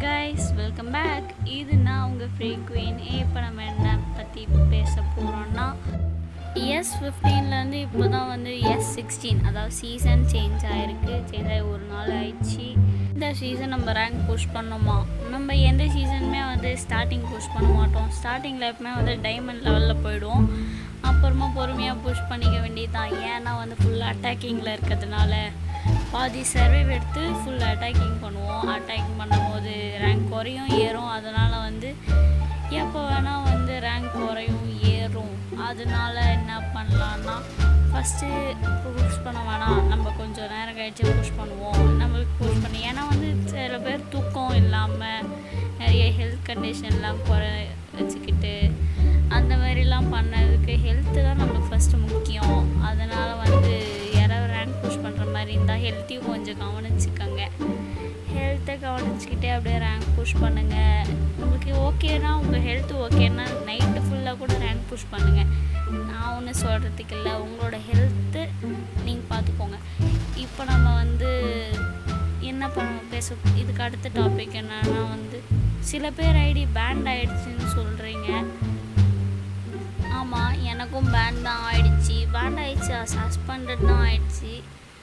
guys welcome back இது நான் உங்கள் ஃப்ரீ குயின் இப்போ நம்ம என்ன பற்றி பேச போகிறோம்னா எஸ் ஃபிஃப்டீன்லேருந்து இப்போ தான் வந்து எஸ் சிக்ஸ்டீன் அதாவது சீசன் சேஞ்ச் ஆகிருக்கு சேஞ்ச் ஆகி ஒரு நாள் ஆயிடுச்சு இந்த சீசன் நம்ம ரேங்க் புஷ் பண்ணோமா நம்ம எந்த சீசனுமே வந்து ஸ்டார்டிங் புஷ் பண்ண மாட்டோம் ஸ்டார்டிங்கில் எப்பவுமே வந்து டைமண்ட் லெவலில் போயிடுவோம் அப்புறமா பொறுமையாக புஷ் பண்ணிக்க வேண்டியதுதான் ஏன்னா வந்து ஃபுல் அட்டாக்கிங்கில் இருக்கிறதுனால பாதி சர்வே எடுத்து ஃபுல் அட்டாக்கிங் பண்ணுவோம் அட்டாக்கிங் பண்ணும்போது ரேங்க் குறையும் ஏறும் அதனால் வந்து எப்போ வேணால் வந்து ரேங்க் குறையும் ஏறும் அதனால என்ன பண்ணலான்னா ஃபஸ்ட்டு புஷ் பண்ண வேணாம் நம்ம கொஞ்சம் நேரம் கழிச்சு புஷ் பண்ணுவோம் நம்மளுக்கு புஷ் பண்ணி ஏன்னா வந்து சில பேர் தூக்கம் இல்லாமல் நிறைய ஹெல்த் கண்டிஷன்லாம் குறை வச்சுக்கிட்டு அந்த மாதிரிலாம் பண்ணதுக்கு ஹெல்த்து தான் நம்மளுக்கு ஃபஸ்ட்டு முக்கியம் அதனால் வந்து யாராவது ரேங்க் புஷ் பண்ணுற மாதிரி இருந்தால் ஹெல்த்தையும் கொஞ்சம் கவனிச்சுக்கோங்க ஹெல்த்தை கவனிச்சுக்கிட்டே அப்படியே ரேங்க் புஷ் பண்ணுங்கள் உங்களுக்கு ஓகேனா உங்கள் ஹெல்த்து ஓகேனா நைட்டு ஃபுல்லாக கூட ரேங்க் புஷ் பண்ணுங்கள் நான் ஒன்றும் சொல்கிறதுக்கு இல்லை உங்களோட ஹெல்த்து நீங்கள் பார்த்துக்கோங்க இப்போ நம்ம வந்து என்ன பண்ண பேச இதுக்கு அடுத்த டாபிக் என்னன்னா வந்து சில பேர் ஐடி பேண்ட் ஆயிடுச்சுன்னு சொல்கிறீங்க ஆமாம் எனக்கும் பேண்ட் தான் ஆயிடுச்சு பேண்ட் ஆயிடுச்சு சஸ்பெண்டட் தான் ஆயிடுச்சு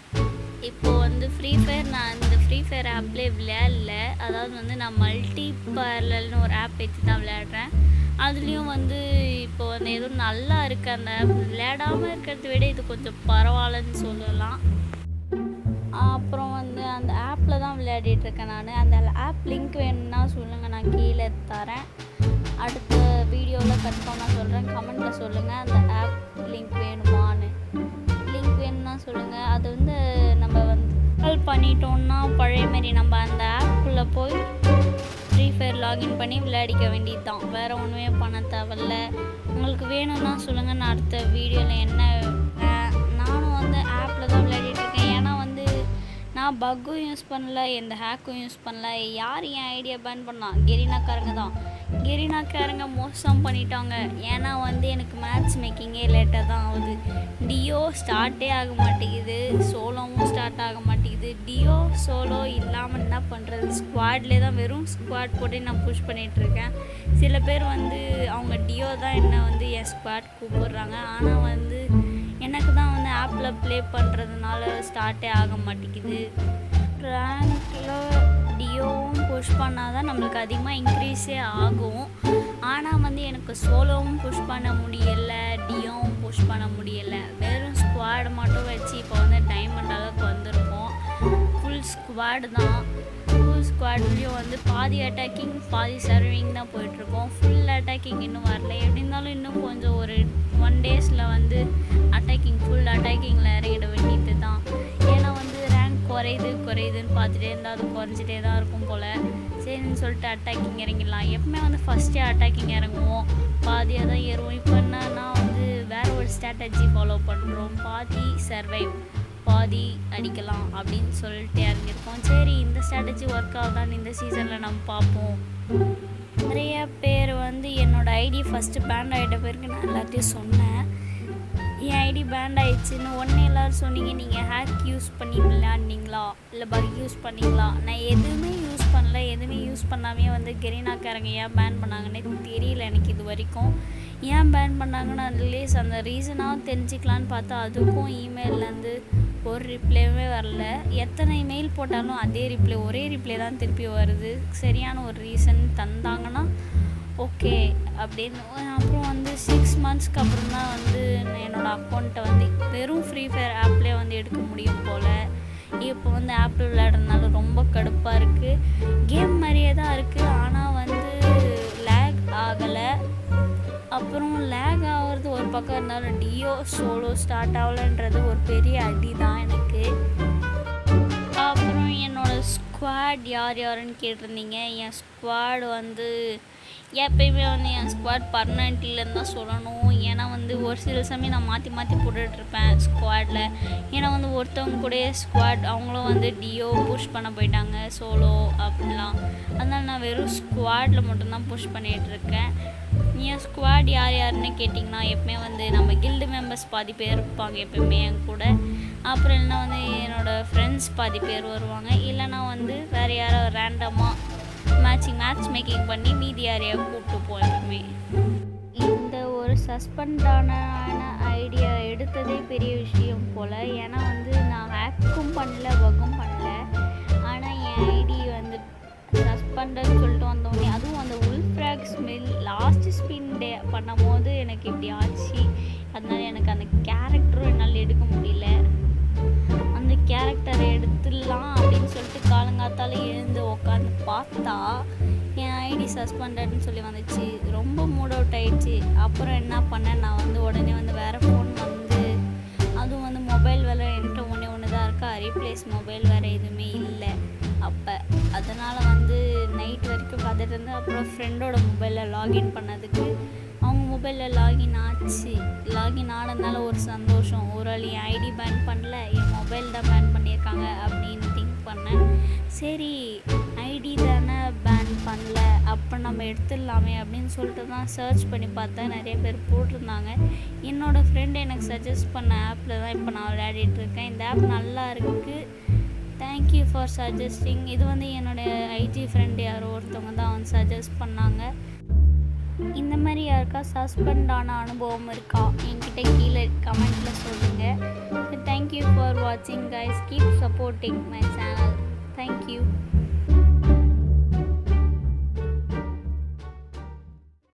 இப்போ வந்து ஃப்ரீ ஃபயர் நான் இந்த ஃப்ரீ ஃபயர் ஆப்லேயே விளையாடல அதாவது வந்து நான் மல்டி பார்லல்னு ஒரு ஆப் ஏற்றி தான் விளையாடுறேன் அதுலேயும் வந்து இப்போ வந்து எதுவும் நல்லா இருக்குது அந்த ஆப் விளையாடாமல் இருக்கிறத விட இது கொஞ்சம் பரவாயில்லன்னு சொல்லலாம் அப்புறம் வந்து அந்த ஆப்பில் தான் விளையாடிட்டு இருக்கேன் நான் அந்த ஆப் லிங்க் வேணும்னா சொல்லுங்கள் நான் கீழே தரேன் அடுத்த வீடியோவில் கன்ஃபார்மாக சொல்கிறேன் கமெண்ட்டில் சொல்லுங்கள் அந்த ஆப் லிங்க் வேணுமான்னு லிங்க் வேணும்னா சொல்லுங்கள் அது வந்து நம்ம வந்து கால் பண்ணிட்டோம்னா பழைய மாரி நம்ம அந்த ஆப்புக்குள்ளே போய் ஃப்ரீ ஃபயர் லாகின் பண்ணி விளையாடிக்க வேண்டியது தான் வேறு ஒன்றுமே பண்ண தேவையில்ல உங்களுக்கு வேணும்னா சொல்லுங்கள் நான் அடுத்த வீடியோவில் என்ன அஹ், நானும் வந்து ஆப்பில் தான் விளையாடிட்டு இருக்கேன் ஏன்னா வந்து நான் பக்கும் யூஸ் பண்ணல எந்த ஹேக்கும் யூஸ் பண்ணல யார் என் ஐடியா பேன் பண்ணலாம் கெரினாக்காரங்க தான் கெரினாக்காரங்க மோசம் பண்ணிட்டாங்க ஏன்னா வந்து எனக்கு மேட்ச் மேக்கிங்கே லேட்டாக தான் ஆகுது டியோ ஸ்டார்ட்டே ஆக மாட்டேங்குது சோலோவும் ஸ்டார்ட் ஆக மாட்டேங்குது டியோ சோலோ இல்லாமல் என்ன பண்ணுறது ஸ்குவாட்லேயே தான் வெறும் ஸ்குவாட் போட்டு நான் புஷ் பண்ணிகிட்ருக்கேன் சில பேர் வந்து அவங்க டியோ தான் என்ன வந்து என் ஸ்குவாட் கூப்பிடுறாங்க ஆனால் வந்து எனக்கு தான் வந்து ஆப்பில் ப்ளே பண்ணுறதுனால ஸ்டார்ட்டே ஆக மாட்டேங்குது ரேங்கில் டியோவும் புஷ் பண்ணால் தான் நம்மளுக்கு அதிகமாக இன்க்ரீஸே ஆகும் ஆனால் வந்து எனக்கு சோலோவும் புஷ் பண்ண முடியலை டியோவும் புஷ் பண்ண முடியலை வெறும் ஸ்குவாட் மட்டும் வச்சு இப்போ வந்து டைமண்ட் அளவுக்கு வந்திருக்கோம் ஃபுல் ஸ்குவாடு தான் ஃபுல் ஸ்குவாட்லேயும் வந்து பாதி அட்டாக்கிங் பாதி சர்விங் தான் போயிட்டுருக்கோம் ஃபுல் அட்டாக்கிங் இன்னும் வரல எப்படி இருந்தாலும் இன்னும் கொஞ்சம் ஒரு ஒன் டேஸில் வந்து அட்டாக்கிங் ஃபுல் அட்டாக்கிங்கில் இறங்கிட வேண்டியது தான் ஏன்னா வந்து ரேங்க் குறையுது குறையுதுன்னு பார்த்துட்டே இருந்தால் அது குறைஞ்சிட்டே தான் இருக்கும் போல் சரின்னு சொல்லிட்டு அட்டாக்கிங் இறங்கிடலாம் எப்பவுமே வந்து ஃபஸ்ட்டே அட்டாக்கிங் இறங்குவோம் பாதியாக தான் ஏறுவோம் இப்போ என்னன்னா வந்து வேற ஒரு ஸ்ட்ராட்டஜி ஃபாலோ பண்ணுறோம் பாதி சர்வைவ் பாதி அடிக்கலாம் அப்படின்னு சொல்லிட்டு இறங்கியிருக்கோம் சரி இந்த ஸ்ட்ராட்டஜி ஒர்க் ஆகுதான்னு இந்த சீசனில் நம்ம பார்ப்போம் நிறைய பேர் வந்து என்னோட ஐடி ஃபஸ்ட்டு பேண்ட் ஆகிட்ட பிறகு நான் எல்லாத்தையும் சொன்னேன் என் ஐடி பேண்ட் ஆயிடுச்சுன்னு ஒன்று எல்லோரும் சொன்னீங்க நீங்கள் ஹேக் யூஸ் பண்ணி விளையாடினீங்களா இல்லை பக் யூஸ் பண்ணீங்களா நான் எதுவுமே யூஸ் பண்ணல எதுவுமே யூஸ் பண்ணாமே வந்து கெரினாக்காரங்க ஏன் பேன் பண்ணாங்கன்னே தெரியல எனக்கு இது வரைக்கும் ஏன் பேன் பண்ணாங்கன்னு அதுலேயே அந்த ரீசனாக தெரிஞ்சுக்கலான்னு பார்த்தா அதுக்கும் இமெயிலேருந்து ஒரு ரிப்ளைவே வரல எத்தனை மெயில் போட்டாலும் அதே ரிப்ளை ஒரே ரிப்ளை தான் திருப்பி வருது சரியான ஒரு ரீசன் தந்தாங்கன்னா ஓகே அப்படின்னு அப்புறம் வந்து சிக்ஸ் மந்த்ஸ்க்கு அப்புறம் தான் வந்து நான் என்னோடய அக்கௌண்ட்டை வந்து வெறும் ஃப்ரீ ஃபயர் ஆப்லேயே வந்து எடுக்க முடியும் போல் இப்போ வந்து ஆப்பில் விளையாடுறதுனால ரொம்ப கடுப்பாக இருக்குது கேம் மாதிரியே தான் இருக்குது ஆனால் வந்து லேக் ஆகலை அப்புறம் லேக் ஆகிறது ஒரு பக்கம் இருந்தாலும் டியோ சோலோ ஸ்டார்ட் ஆகலைன்றது ஒரு பெரிய அடி தான் எனக்கு அப்புறம் என்னோட ஸ்குவாட் யார் யாருன்னு கேட்டிருந்தீங்க என் ஸ்குவாட் வந்து எப்பயுமே வந்து என் ஸ்குவாட் பர்மனெண்ட்லன்னு தான் சொல்லணும் ஏன்னா வந்து ஒரு சில சமயம் நான் மாற்றி மாற்றி போட்டுட்ருப்பேன் ஸ்குவாடில் ஏன்னா வந்து ஒருத்தவங்க கூட ஸ்குவாட் அவங்களும் வந்து டியோ புஷ் பண்ண போயிட்டாங்க சோலோ அப்படிலாம் அதனால் நான் வெறும் ஸ்குவாடில் மட்டும்தான் புஷ் பண்ணிகிட்ருக்கேன் என் ஸ்குவாட் யார் யாருன்னு கேட்டிங்கன்னா எப்பவுமே வந்து நம்ம கில்டு மெம்பர்ஸ் பாதி பேர் இருப்பாங்க எப்பயுமே என் கூட அப்புறம் இல்லைன்னா வந்து என்னோடய ஃப்ரெண்ட்ஸ் பாதி பேர் வருவாங்க இல்லைன்னா வந்து வேறு யாரோ ரேண்டமாக மேட்சிங் மேட்ச் மேக்கிங் பண்ணி மீதி யாரையா கூப்பிட்டு போயிருமே இந்த ஒரு சஸ்பெண்டான ஐடியா எடுத்ததே பெரிய விஷயம் போல் ஏன்னா வந்து நான் ஹேக்கும் பண்ணல ஒர்க்கும் பண்ணல ஆனால் என் ஐடி வந்து சஸ்பெண்டட்னு சொல்லிட்டு வந்தோடனே அதுவும் அந்த Wolfrahh smell last spin day பண்ணும் போது எனக்கு இப்படி ஆச்சு அதனால எனக்கு அந்த கேரக்டரும் என்னால் எடுக்க முடியல அந்த கேரக்டரை எடுத்துடலாம் அப்படின்னு சொல்லிட்டு காலங்காத்தால எழுந்து உட்காந்து பார்த்தா என் ஐடி சஸ்பெண்டட்னு சொல்லி வந்துச்சு ரொம்ப மூட் அவுட் ஆயிடுச்சு அப்புறம் என்ன பண்ணேன் நான் வந்து உடனே வந்து வேறு ஃபோன் வந்து அதுவும் வந்து மொபைல் வேலை என்கிட்ட ஒன்றே ஒன்று தான் இருக்கா ரீப்ளேஸ் மொபைல் வேறு எதுவுமே இல்லை அப்போ அதனால் வந்து நைட் வரைக்கும் பார்த்துட்டு இருந்தேன் அப்புறம் ஃப்ரெண்டோட மொபைலில் லாகின் பண்ணதுக்கு அவங்க மொபைலில் லாகின் ஆச்சு லாகின் ஆனதுனால ஒரு சந்தோஷம் ஒரு ஆள் என் ஐடி பேன் பண்ணல என் மொபைல் தான் பேன் பண்ணியிருக்காங்க அப்படின்னு திங்க் பண்ணேன் சரி ஐடி தானே பேன் பண்ணல அப்போ நம்ம எடுத்துடலாமே அப்படின்னு சொல்லிட்டு தான் சர்ச் பண்ணி பார்த்தேன் நிறைய பேர் போட்டிருந்தாங்க என்னோடய ஃப்ரெண்டு எனக்கு சஜஸ்ட் பண்ண ஆப்பில் தான் இப்போ நான் விளையாடிட்டு இருக்கேன் இந்த ஆப் நல்லா இருக்குது தேங்க்யூ ஃபார் சஜஸ்டிங் இது வந்து என்னோடய ஐஜி ஃப்ரெண்டு யாரோ ஒருத்தவங்க தான் வந்து சஜஸ்ட் பண்ணாங்க இந்த மாதிரி யாருக்கா சஸ்பெண்ட் ஆன அனுபவம் இருக்கா என்கிட்ட கீழே கமெண்ட்டில் சொல்லுங்கள் தேங்க்யூ ஃபார் வாட்சிங் guys keep supporting my channel thank you